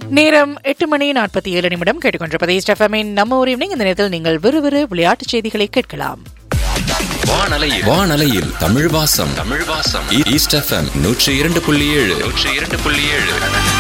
நேரம் எட்டு மணி நாற்பத்தி ஏழு நிமிடம் கேட்டுக்கொண்டிருப்பது ஸ்டெஃபமின் நம்ம ஒரு ஈவினிங் இந்த நேரத்தில் நீங்கள் விறுவிறு விளையாட்டுச் செய்திகளை கேட்கலாம் வானலையில் வானலையில் தமிழ் வாசம் தமிழ் வாசம் ஈ- ஈஸ்ட் எஃப்எம் நூற்றி இரண்டு புள்ளி ஏழு நூற்றி இரண்டு புள்ளி ஏழு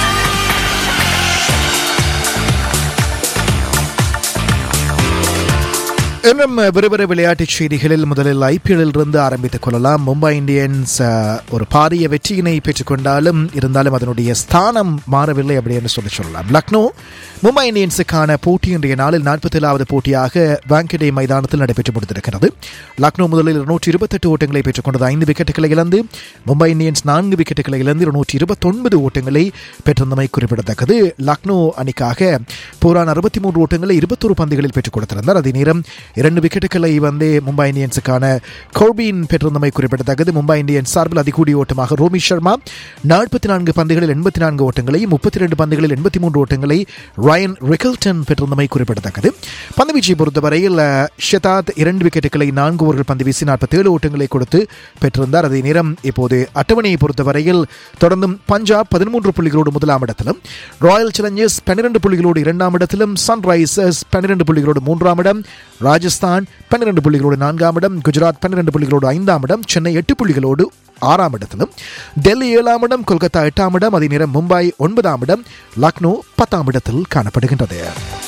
இன்னும் விறுவிறு விளையாட்டுச் செய்திகளில் முதலில் ஐபிஎல்லில் இருந்து ஆரம்பித்துக் கொள்ளலாம் மும்பை இந்தியன்ஸ் அஹ், ஒரு பாரிய வெற்றியினை பெற்றுக்கொண்டாலும் இருந்தாலும் அதனுடைய ஸ்தானம் மாறவில்லை அப்படி என்று சொல்லி சொல்லலாம் லக்னோ மும்பை இந்தியன்ஸுக்கான போட்டி இன்றைய நாளில் நாற்பத்தி ஏழாவது போட்டியாக வாங்கடே மைதானத்தில் நடைபெற்று முடிந்திருக்கிறது லக்னோ முதலில் இருநூற்றி இருபத்தெட்டு ஓட்டங்களை பெற்றுக்கொண்டது ஐந்து விக்கெட்டுகளை இழந்து மும்பை இந்தியன்ஸ் நான்கு விக்கெட்டுகளை இழந்து இருநூற்றி இருபத்தொன்பது ஓட்டங்களை பெற்றிருந்தமை குறிப்பிடத்தக்கது லக்னோ அணிக்காக போரான அறுபத்தி மூன்று ஓட்டங்களை இருபத்தொரு பந்துகளில் பெற்றுக் கொடுத்திருந்தார் அதே நேரம் இரண்டு விக்கெட்டுகளை வந்து மும்பை இந்தியன்ஸுக்கான கோர்பின் பெற்றிருந்தமை குறிப்பிடத்தக்கது மும்பை இந்தியன்ஸ் சார்பில் அதிகூடிய ஓட்டமாக ரோமித் சர்மா நாற்பத்தி நான்கு பந்துகளில் எண்பத்தி நான்கு ஓட்டங்களை முப்பத்தி ரெண்டு பந்துகளில் எண்பத்தி மூன்று ஓட்டங்களை ரயன் ரிகல்டன் பெற்றிருந்தமை குறிப்பிடத்தக்கது பந்துவீச்சை பொறுத்தவரையில் அஹ், ஷெதாத் இரண்டு விக்கெட்டுகளை நான்கு ஓவர்கள் பந்து வீசி நாற்பத்தேழு ஓட்டங்களை கொடுத்து பெற்றிருந்தார் அதே நேரம் இப்போது அட்டவணையை பொறுத்தவரையில் தொடர்ந்தும் பஞ்சாப் பதிமூன்று புள்ளிகளோடு முதலாம் இடத்திலும் ராயல் சேலஞ்சர்ஸ் பன்னிரண்டு புள்ளிகளோடு இரண்டாம் இடத்திலும் சன்ரைசர்ஸ் பன்னிரண்டு புள்ளிகளோடு மூன்றாம் இடம் ராஜஸ்தான் பன்னிரண்டு புள்ளிகளோடு நான்காம் இடம் குஜராத் பன்னிரண்டு புள்ளிகளோடு ஐந்தாம் இடம் சென்னை எட்டு புள்ளிகளோடு ஆறாம் இடத்திலும் டெல்லி ஏழாம் இடம் கொல்கத்தா எட்டாம் இடம் அதே நேரம் மும்பை ஒன்பதாம் இடம் லக்னோ பத்தாம் இடத்தில் காணப்படுகின்றது